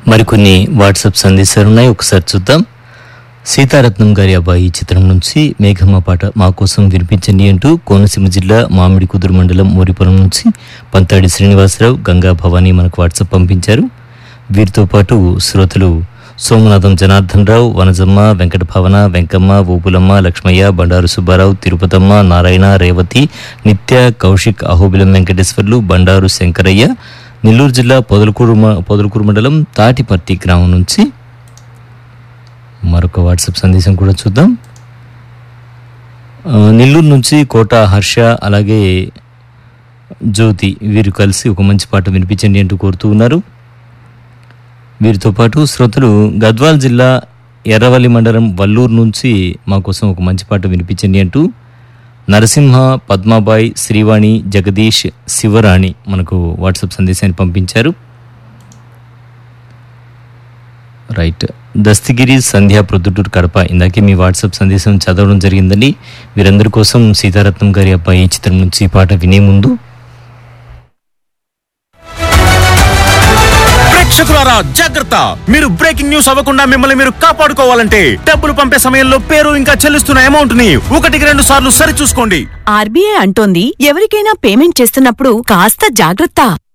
మరికొన్ని వాట్సాప్ సందేశాలు ఉన్నాయి ఒకసారి చూద్దాం సీతారత్నం గారి అబ్బాయి చిత్రం నుంచి మేఘమ్మ పాట మా కోసం వినిపించండి అంటూ కోనసీమ జిల్లా మామిడి కుదురు మండలం మోరిపురం నుంచి పంతాడి శ్రీనివాసరావు గంగా భవానీ మనకు వాట్సాప్ పంపించారు వీరితో పాటు శ్రోతలు సోమనాథం జనార్దన్ రావు వనజమ్మ వెంకట భవన వెంకమ్మ ఊపులమ్మ లక్ష్మయ్య బండారు సుబ్బారావు తిరుపతమ్మ నారాయణ రేవతి నిత్య కౌశిక్ అహోబిలం వెంకటేశ్వర్లు బండారు శంకరయ్య నెల్లూరు జిల్లా పొదలకూరు మ- పొదలకూరు మండలం తాటిపర్తి గ్రామం నుంచి మరొక వాట్సాప్ సందేశం కూడా చూద్దాం ఆ, నెల్లూరు నుంచి కోట హర్ష అలాగే జ్యోతి వీరు కలిసి ఒక మంచి పాట వినిపించండి అంటూ కోరుతూ ఉన్నారు వీరితో పాటు శ్రోతలు గద్వాల్ జిల్లా ఎర్రవల్లి మండలం వల్లూరు నుంచి మా కోసం ఒక మంచి పాట వినిపించండి అంటూ నరసింహ పద్మాబాయ్ శ్రీవాణి జగదీష్ శివరాణి మనకు వాట్సాప్ సందేశాన్ని పంపించారు రైట్ దస్తగిరి సంధ్య ప్రొద్దుటూరు కడప ఇందాకే మీ వాట్సాప్ సందేశం చదవడం జరిగిందండి వీరందరి కోసం సీతారత్నం గారి అబ్బాయి ఈ చిత్రం నుంచి ఈ పాట వినే ముందు ప్రేక్షకులారా జాగ్రత్త మీరు బ్రేకింగ్ న్యూస్ అవ్వకుండా మిమ్మల్ని మీరు కాపాడుకోవాలంటే డబ్బులు పంపే సమయంలో పేరు ఇంకా చెల్లిస్తున్న అమౌంట్ ని ఒకటికి రెండు సార్లు సరి చూసుకోండి ఆర్బీఐ అంటోంది ఎవరికైనా పేమెంట్ చేస్తున్నప్పుడు కాస్త జాగ్రత్త